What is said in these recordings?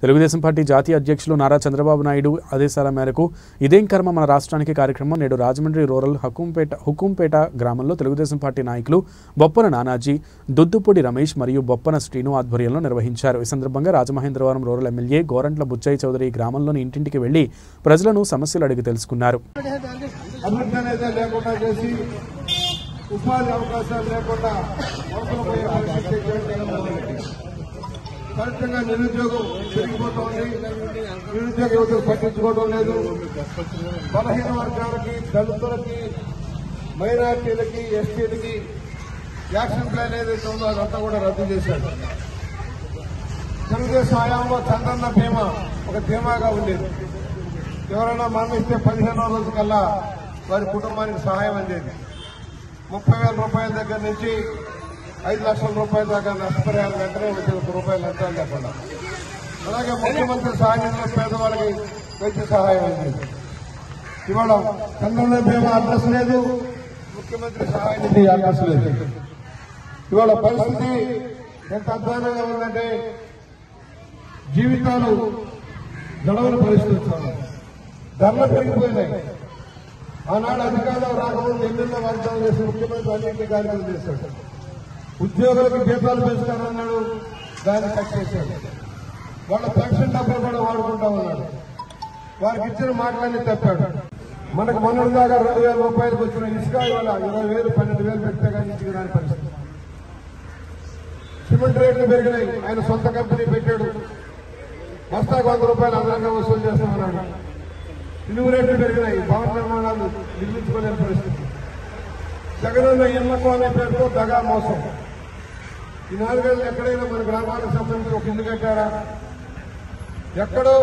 Telugu Desam party జాతీయ అధ్యక్షులు నారా చంద్రబాబు నాయుడు ఆదేశాల మేరకు ఇదేం కర్మ మన రాష్ట్రానికి కార్యక్రమం నేడు రాజమండ్రి రూరల్ హకుంపేట హుకుంపేట గ్రామంలో తెలుగుదేశం పార్టీ నాయకులు బొప్పన నానాజీ దుద్దుపూడి రమేష్ మరియు బొప్పన శ్రీను ఆధ్వర్యంలో నిర్వహించారు ఈ సందర్భంగా రాజమహేంద్రవరం రూరల్ ఎమ్మెల్యే గోరంట్ల బుచ్చయ్య చౌదరి గ్రామంలోని ఇంటింటికి వెళ్లి ప్రజలను సమస్యలు అడిగి తెలుసుకున్నారు అభివృద్ధి అనేది లేకుండా చేసి ఉపాధి అవకాశాలు లేకుండా అవసరం పోయే పరిస్థితి జగన్మోహన్ రెడ్డి. ఫలితంగా నిరుద్యోగం పెరిగిపోతోంది నిరుద్యోగ యువతలు పట్టించుకోవడం లేదు బలహీన వర్గాలకి దళితులకి మైనార్టీలకి ఎస్టీలకి యాక్షన్ ప్లాన్ ఏదైతే ఉందో అదంతా కూడా రద్దు చేశారు తెలుగుదేశం హయాంలో చంద్రన్న బీమా ఒక ధీమాగా ఉండేది ఎవరైనా మరణిస్తే పదిహేనో రోజు కల్లా వారి కుటుంబానికి సహాయం అందేది ముప్పై వేల రూపాయల దగ్గర నుంచి ఐదు లక్షల రూపాయల దాకా నష్టపరిహారం వెంటనే వచ్చే ఒక రూపాయలు ఎంత లేకుండా అలాగే ముఖ్యమంత్రి సహాయంలో పేదవాళ్ళకి వైద్య సహాయం అందేది ఇవాళ చంద్రన్న బీమా అడ్రస్ లేదు ముఖ్యమంత్రి సహాయ నిధి అడ్రస్ లేదు ఇవాళ పరిస్థితి ఎంత అధ్వానంగా ఉందంటే జీవితాలు గడవని పరిస్థితి వచ్చింది ధరలు పెరిగిపోయినాయి ఆనాడు అధికారంలో రాకముందు ఎన్నెన్నో వాగ్దానం చేసి ముఖ్యమంత్రి అన్నింటి కార్యక్రమం చేశాడు ఉద్యోగులకు జీతాలు పెంచుతానన్నాడు దాన్ని కట్ చేశాడు వాళ్ళ పెన్షన్ డబ్బులు కూడా వాడుకుంటా ఉన్నాడు వారికి ఇచ్చిన మాటలన్నీ తప్పాడు మనకు మొన్నటి దాకా రెండు వేల రూపాయలకు వచ్చిన ఇసుక ఇవాళ ఇరవై వేలు పన్నెండు వేలు పెడితే కానీ ఇంటికి రాని పరిస్థితి సిమెంట్ రేట్లు పెరిగినాయి ఆయన సొంత కంపెనీ పెట్టాడు బస్తాకు వంద రూపాయలు అదనంగా వసూలు చేస్తామన్నాడు ఇనుము రేట్లు పెరిగినాయి భవన నిర్మాణాలు నిర్మించుకోలేని పరిస్థితి జగనన్న ఇళ్లకు అనే పేరుతో దగా మోసం ఈ నాలుగేళ్ళు ఎక్కడైనా మన గ్రామాలకు సంబంధించి ఒక ఇల్లు కట్టారా ఎక్కడో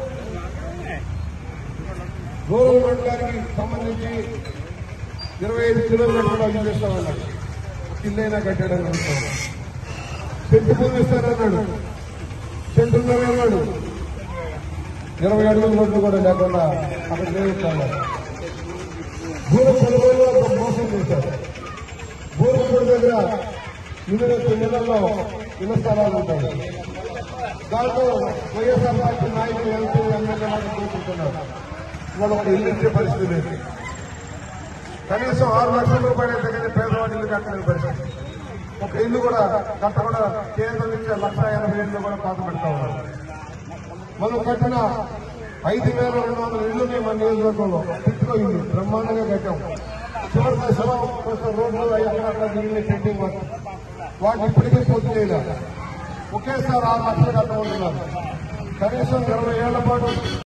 రూరల్ మండలానికి సంబంధించి ఇరవై ఐదు కిలోమీటర్లు అల్లు చేస్తామన్నాడు ఒక ఇల్లైనా కట్టాడని అనుకోవాలి సెంటు భూమి ఇస్తారన్నాడు సెంటున్నర అన్నాడు ఇరవై అడుగుల రోడ్లు కూడా లేకుండా అక్కడ లేవుతాడు భూమి కొనుగోలు అంత మోసం చేశారు భూమి దగ్గర ఇల్లు నెలల్లో ఇళ్ల స్థలాలు ఉంటాయి దాంట్లో వైఎస్ఆర్ పార్టీ నాయకులు ఎంపీ ఎమ్మెల్యే వాళ్ళు కూర్చుంటున్నారు ఇవాళ ఒక ఇల్లు ఇచ్చే పరిస్థితి లేదు కనీసం ఆరు లక్షల రూపాయలు అయితే కానీ పేదవాడి ఇల్లు కట్టలేని పరిస్థితి ఒక ఇల్లు కూడా కట్టకుండా కేంద్రం నుంచి లక్ష ఎనభై ఏళ్ళు కూడా పాత పెడతా ఉన్నారు మనం కట్టిన ఐదు వేల రెండు వందల ఇల్లుని మన నియోజకవర్గంలో తిట్టుకోయింది బ్రహ్మాండంగా కట్టాం చివరి దశలో కొంచెం రోడ్లు అయ్యాక మిగిలిన పెండింగ్ వర్క్ వాటిని ఇప్పటికే పూర్తి చేయలేదు ఒకేసారి ఆరు లక్షలు కట్టమంటున్నారు కనీసం ఇరవై ఏళ్ల పాటు